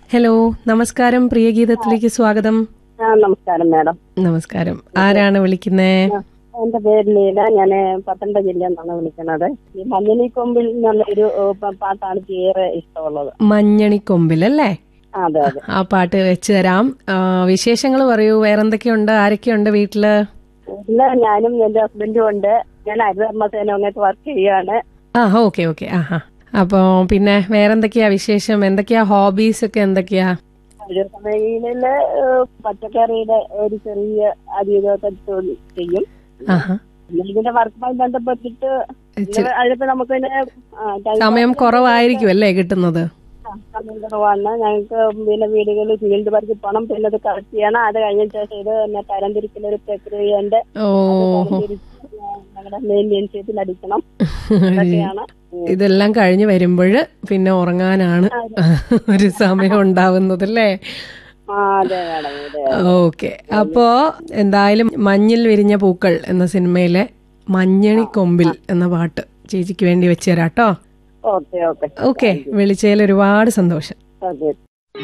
Hello നമസ്കാരം പ്രിയ ഗീതത്തിലേക്ക് സ്വാഗതം ആ നമസ്കാരം മാഡം നമസ്കാരം ആരാണ് വിളിക്കുന്നേ ആ, എന്റെ പേര് ലീല ഞാൻ പത്തനംതിട്ട ജില്ലയിൽ നിന്നാണ് വിളിക്കുന്നത് ഈ മഞ്ഞണി കൊമ്പിൽ നല്ലൊരു ഏ, പ- പാട്ടാണ് എനിക്ക് ഏറെ ഇഷ്ടമുള്ളത് മഞ്ഞണിക്കൊമ്പിൽ അല്ലേ ആ, അതെ അതെ ആ പാട്ട് വെച്ച് തരാം വിശേഷങ്ങൾ പറയൂ വേറെന്തൊക്കെയുണ്ട് ആരൊക്കെയുണ്ട് വീട്ടില് ഇല്ല ഞാനും എന്റെ ഹസ്ബൻഡും ഉണ്ട് ഞാൻ ഹരിതകർമ്മസേന അങ്ങോട്ട് വർക്ക് ചെയ്യാണ് ആ ഓക്കെ ഓക്കെ ആ ഹാ അപ്പോ പിന്നെ വേറെന്തൊക്കെയാ വിശേഷം എന്തൊക്കെയാ ഹോബീസ് ഒക്കെ എന്തൊക്കെയാ ഒരു സമയങ്ങളില് ഏ, പച്ചക്കറിയുടെ ഒരു ചെറിയ അധികമൊക്കെ തൊഴിൽ ചെയ്യും ആഹാ പിന്നെ ഇതിന്റെ വർക്കുമായി ബന്ധപ്പെട്ടിട്ട് ഇച്ചിരി അതിപ്പോ നമുക്ക് പിന്നെ ആ, ടൈം സമയം കുറവായിരിക്കും അല്ലേ കിട്ടുന്നത് ആ, സമയം കുറവാണ് ഞങ്ങൾക്ക് പിന്നെ വീടുകളിൽ ഫീൽഡ് വർക്ക് പോകണം പിന്നെ അത് കളക്ട് ചെയ്യണം അത് കഴിഞ്ഞ ശേഷം ഇത് പിന്നെ തരംതിരിക്കുന്ന ഒരു പ്രക്രിയയുണ്ട് ഓ ഞങ്ങളുടെ മെയിൻ അടിക്കണം ഇതൊക്കെയാണ് ഉം. ഇതെല്ലാം കഴിഞ്ഞ് വരുമ്പോൾ പിന്നെ ഉറങ്ങാനാണ് ഒരു സമയം ഉണ്ടാവുന്നത് അല്ലേ ആ അതെ മാഡം അതെ ഓക്കെ അപ്പോ എന്തായാലും മഞ്ഞിൽ വിരിഞ്ഞ പൂക്കൾ എന്ന സിനിമയിലെ മഞ്ഞണി കൊമ്പിൽ എന്ന പാട്ട് ചേച്ചിക്ക് വേണ്ടി വെച്ചുതരാട്ടോ ഓക്കെ ഓക്കെ ഓക്കെ വിളിച്ചതിൽ ഒരുപാട് സന്തോഷം ഓക്കെ